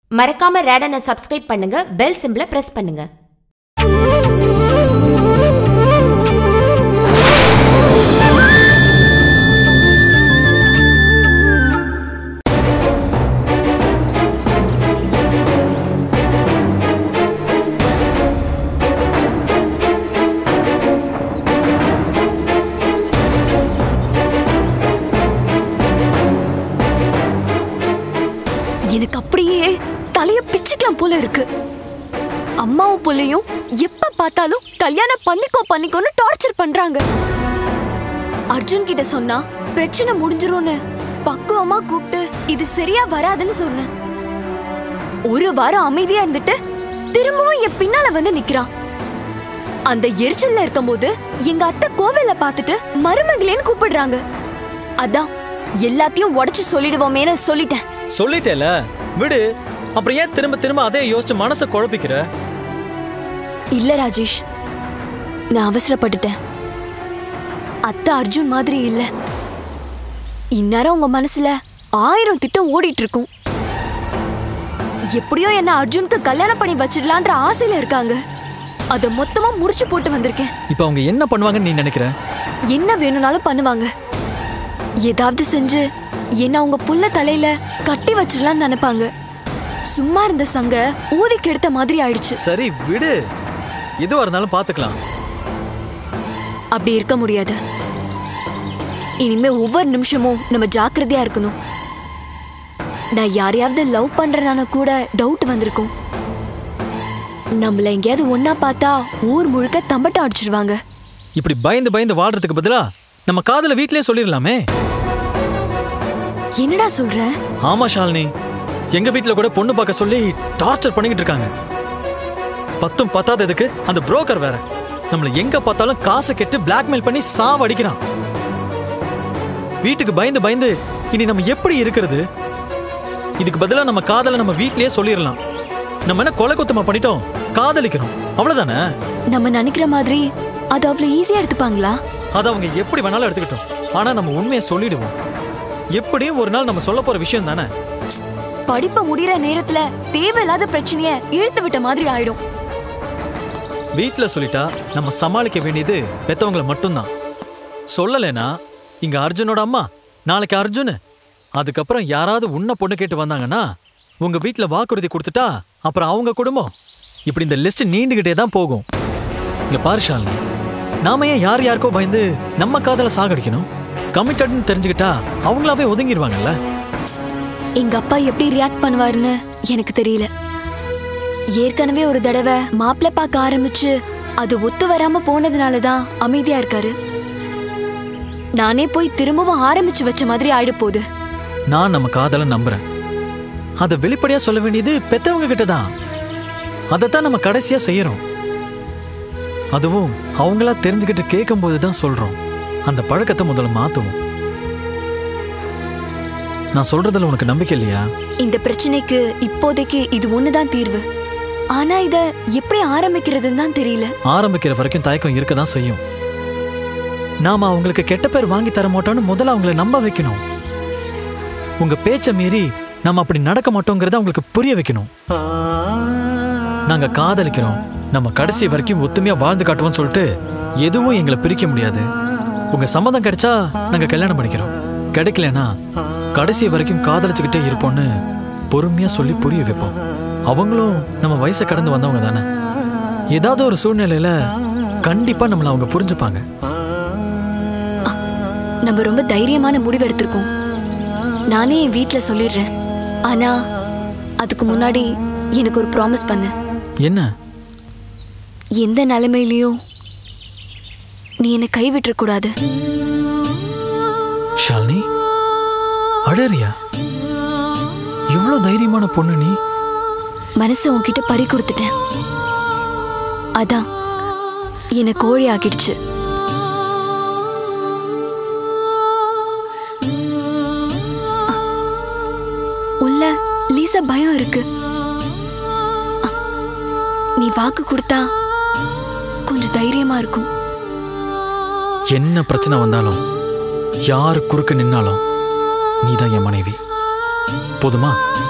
மறக்காம ரேடனை சப்ஸ்கிரைப் பண்ணுங்க பெல் சிம்பிளை பிரஸ் பண்ணுங்க எனக்கு அப்படியே தலைய பிச்சுக்கலாம் போல இருக்கு அம்மாவும் புள்ளையும் எப்ப பார்த்தாலும் கல்யாணம் பண்ணிக்கோ பண்ணிக்கோன்னு டார்ச்சர் பண்றாங்க அர்ஜுன் கிட்ட சொன்னா பிரச்சனை முடிஞ்சிரும்னு பக்குவமா கூப்பிட்டு இது சரியா வராதுன்னு சொன்னேன் ஒரு வாரம் அமைதியா இருந்துட்டு திரும்பவும் என் பின்னால வந்து நிக்கிறான் அந்த எரிச்சல்ல இருக்கும்போது எங்க அத்தை கோவில்ல பார்த்துட்டு மருமகளேன்னு கூப்பிடுறாங்க அதான் எல்லாத்தையும் உடைச்சு சொல்லிடுவோமேன்னு சொல்லிட்டேன் சொல்லிட்டேல விடு அப்புறம் ஏன் திரும்ப திரும்ப அதே யோசிச்சு மனசை குழப்பிக்கிற இல்ல ராஜேஷ் நான் அவசரப்பட்டுட்டேன் அத்தை அர்ஜுன் மாதிரி இல்ல இந்நேரம் உங்க மனசுல ஆயிரம் திட்டம் ஓடிட்டு இருக்கும் எப்படியோ என்ன அர்ஜுனுக்கு கல்யாணம் பண்ணி வச்சிடலான்ற ஆசையில இருக்காங்க அத மொத்தமா முறிச்சு போட்டு வந்திருக்கேன் இப்போ அவங்க என்ன பண்ணுவாங்கன்னு நீ நினைக்கிற என்ன வேணும்னாலும் பண்ணுவாங்க ஏதாவது செஞ்சு என்ன அவங்க புள்ள தலையில கட்டி வச்சிடலாம்னு நினைப்பாங்க சும்மா இருந்த சங்க ஊதி கெடுத்த மாதிரி ஆயிடுச்சு சரி விடு எதுவா இருந்தாலும் பாத்துக்கலாம் அப்படி இருக்க முடியாது இனிமே ஒவ்வொரு நிமிஷமும் நம்ம ஜாக்கிரதையா இருக்கணும் நான் யாரையாவது லவ் பண்றனான கூட டவுட் வந்திருக்கும் நம்மள எங்கேயாவது ஒன்னா பார்த்தா ஊர் முழுக்க தம்பட்டம் அடிச்சிருவாங்க இப்படி பயந்து பயந்து வாழ்றதுக்கு பதிலா நம்ம காதல வீட்லயே சொல்லிடலாமே என்னடா சொல்ற ஆமா ஷாலினி எங்க வீட்ல கூட பொண்ணு பார்க்க சொல்லி டார்ச்சர் பண்ணிக்கிட்டு இருக்காங்க பத்தும் பத்தாததுக்கு அந்த புரோக்கர் வேற நம்மள எங்க பார்த்தாலும் காசை கெட்டு பிளாக்மெயில் பண்ணி சாவ அடிக்கிறான் வீட்டுக்கு பயந்து பயந்து இனி நம்ம எப்படி இருக்கிறது இதுக்கு பதிலா நம்ம காதலை நம்ம வீட்லயே சொல்லிடலாம் நம்ம என்ன கொலை குத்தமா பண்ணிட்டோம் காதலிக்கிறோம் அவ்வளவுதானே நம்ம நினைக்கிற மாதிரி அது அவ்வளவு ஈஸியா எடுத்துப்பாங்களா அதை அவங்க எப்படி வேணாலும் எடுத்துக்கிட்டோம் ஆனா நம்ம உண்மையை சொல்லிடுவோம் எப்படியும் ஒரு நாள் நம்ம சொல்ல போற விஷயம் தானே படிப்பு முடியற நேரத்துல தேவையில்லாத பிரச்சனைய இழுத்து விட்ட மாதிரி ஆயிடும் வீட்ல சொல்லிட்டா நம்ம சமாளிக்க வேண்டியது பெத்தவங்கள மட்டும்தான் சொல்லலைனா இங்க அர்ஜுனோட அம்மா நாளைக்கு அர்ஜுன் அதுக்கப்புறம் யாராவது உன்ன பொண்ணு கேட்டு வந்தாங்கன்னா உங்க வீட்ல வாக்குறுதி கொடுத்துட்டா அப்புறம் அவங்க குடும்பம் இப்படி இந்த லிஸ்ட் நீண்டுகிட்டே தான் போகும் இங்க பாரு ஷாலினி நாம ஏன் யார் யாருக்கோ பயந்து நம்ம காதல சாகடிக்கணும் கமிட்டட்னு தெரிஞ்சுக்கிட்டா அவங்களாவே ஒதுங்கிடுவாங்கல்ல எங்க அப்பா எப்படி ரியாக்ட் பண்ணுவாருன்னு எனக்கு தெரியல ஏற்கனவே ஒரு தடவை மாப்பிள்ளை பார்க்க ஆரம்பிச்சு அது ஒத்து வராம போனதுனால தான் அமைதியா இருக்காரு நானே போய் திரும்பவும் ஆரம்பிச்சு வச்ச மாதிரி ஆயிட போகுது நான் நம்ம காதலை நம்புறேன் அதை வெளிப்படையா சொல்ல வேண்டியது பெத்தவங்க கிட்ட தான் அதைத்தான் நம்ம கடைசியா செய்யறோம் அதுவும் அவங்களா தெரிஞ்சுக்கிட்டு கேட்கும்போது தான் சொல்றோம் அந்த பழக்கத்தை முதல்ல மாத்துவோம் நான் சொல்றதுல உனக்கு நம்பிக்கை இல்லையா இந்த பிரச்சனைக்கு இப்போதைக்கு இது ஒண்ணுதான் தீர்வு ஆனா இத எப்படி ஆரம்பிக்கிறதுன்னு தான் தெரியல ஆரம்பிக்கிற வரைக்கும் தயக்கம் இருக்க தான் செய்யும் நாம அவங்களுக்கு கெட்ட பேர் வாங்கி தர மாட்டோம்னு முதல்ல அவங்கள நம்ப வைக்கணும் உங்க பேச்ச மீறி நம்ம அப்படி நடக்க மாட்டோங்கிறத அவங்களுக்கு புரிய வைக்கணும் நாங்க காதலிக்கிறோம் நம்ம கடைசி வரைக்கும் ஒத்துமையா வாழ்ந்து காட்டுவோம் சொல்லிட்டு எதுவும் எங்களை பிரிக்க முடியாது உங்க சம்மதம் கிடைச்சா நாங்க கல்யாணம் பண்ணிக்கிறோம் கிடைக்கலனா கடைசி வரைக்கும் காதலிச்சுக்கிட்டே இருப்போம்னு பொறுமையா சொல்லி புரிய வைப்போம் அவங்களும் நம்ம வயசை கடந்து வந்தவங்க தானே ஏதாவது ஒரு சூழ்நிலையில கண்டிப்பா நம்மள அவங்க புரிஞ்சுப்பாங்க நம்ம ரொம்ப தைரியமான முடிவு எடுத்திருக்கோம் நானே என் வீட்ல சொல்லிடுறேன் ஆனா அதுக்கு முன்னாடி எனக்கு ஒரு ப்ராமிஸ் பண்ணு என்ன எந்த நிலைமையிலயும் நீ என்னை கைவிட்டுற கூடாது ஷாலினி அழறியா இவ்வளோ தைரியமான பொண்ணு நீ மனசை உன்கிட்ட பறி கொடுத்துட்டேன் அதான் என்னை கோழி ஆக்கிடுச்சு உள்ள லீசா பயம் இருக்கு அ, நீ வாக்கு கொடுத்தா கொஞ்சம் தைரியமா இருக்கும் என்ன பிரச்சனை வந்தாலும் யார் குறுக்க நின்னாலும் நீதான் என் மனைவி போதுமா